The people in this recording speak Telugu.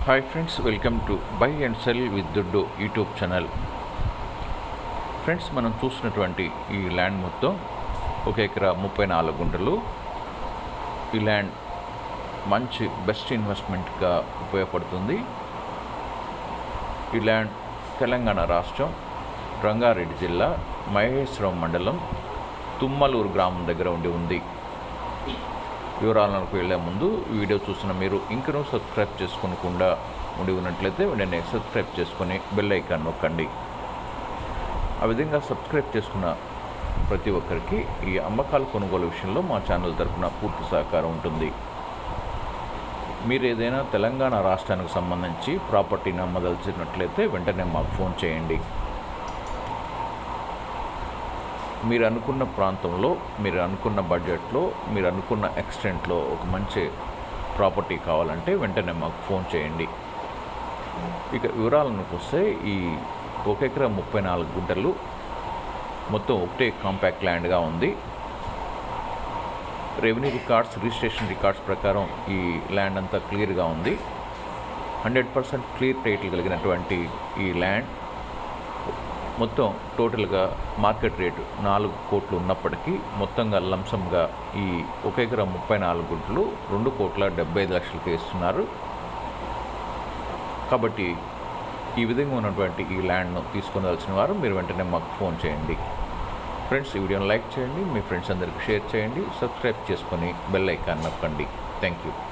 hi friends welcome to buy and sell with దుడ్డు యూట్యూబ్ ఛానల్ ఫ్రెండ్స్ మనం చూసినటువంటి ఈ ల్యాండ్ మొత్తం ఒక ఎకరా ముప్పై నాలుగు గుంటలు ఈ ల్యాండ్ మంచి బెస్ట్ ఇన్వెస్ట్మెంట్గా ఉపయోగపడుతుంది ఈ ల్యాండ్ తెలంగాణ రాష్ట్రం రంగారెడ్డి జిల్లా మహేశ్వరం మండలం తుమ్మలూరు గ్రామం దగ్గర ఉండి ఉంది వివరాలకు వెళ్ళే ముందు ఈ వీడియో చూసిన మీరు ఇంకనూ సబ్స్క్రైబ్ చేసుకోకుండా ఉండి ఉన్నట్లయితే వెంటనే సబ్స్క్రైబ్ చేసుకొని బెల్ ఐకాన్ నొక్కండి ఆ విధంగా సబ్స్క్రైబ్ చేసుకున్న ప్రతి ఒక్కరికి ఈ అమ్మకాల కొనుగోలు విషయంలో మా ఛానల్ తరపున పూర్తి సహకారం ఉంటుంది మీరు ఏదైనా తెలంగాణ రాష్ట్రానికి సంబంధించి ప్రాపర్టీని అమ్మదలిచినట్లయితే వెంటనే మాకు ఫోన్ చేయండి మీరు అనుకున్న ప్రాంతంలో మీరు అనుకున్న బడ్జెట్లో మీరు అనుకున్న ఎక్స్టెంట్లో ఒక మంచి ప్రాపర్టీ కావాలంటే వెంటనే మాకు ఫోన్ చేయండి ఇక వివరాలను వస్తే ఈ ఒక ఎకరా ముప్పై నాలుగు గుంటలు మొత్తం ఒకటే కాంపాక్ట్ ల్యాండ్గా ఉంది రెవెన్యూ రికార్డ్స్ రిజిస్ట్రేషన్ రికార్డ్స్ ప్రకారం ఈ ల్యాండ్ అంతా క్లియర్గా ఉంది హండ్రెడ్ పర్సెంట్ క్లియర్ టైటిల్ కలిగినటువంటి ఈ ల్యాండ్ మొత్తం టోటల్గా మార్కెట్ రేటు నాలుగు కోట్లు ఉన్నప్పటికీ మొత్తంగా లంసంగా ఈ ఒక ఎకరా ముప్పై నాలుగు గుంటలు రెండు కోట్ల డెబ్బై ఐదు లక్షలకి ఇస్తున్నారు కాబట్టి ఈ విధంగా ఉన్నటువంటి ఈ ల్యాండ్ను తీసుకొనవలసిన వారు మీరు వెంటనే మాకు ఫోన్ చేయండి ఫ్రెండ్స్ ఈ వీడియోని లైక్ చేయండి మీ ఫ్రెండ్స్ అందరికి షేర్ చేయండి సబ్స్క్రైబ్ చేసుకొని బెల్ ఐకాన్ నొక్కండి థ్యాంక్ యూ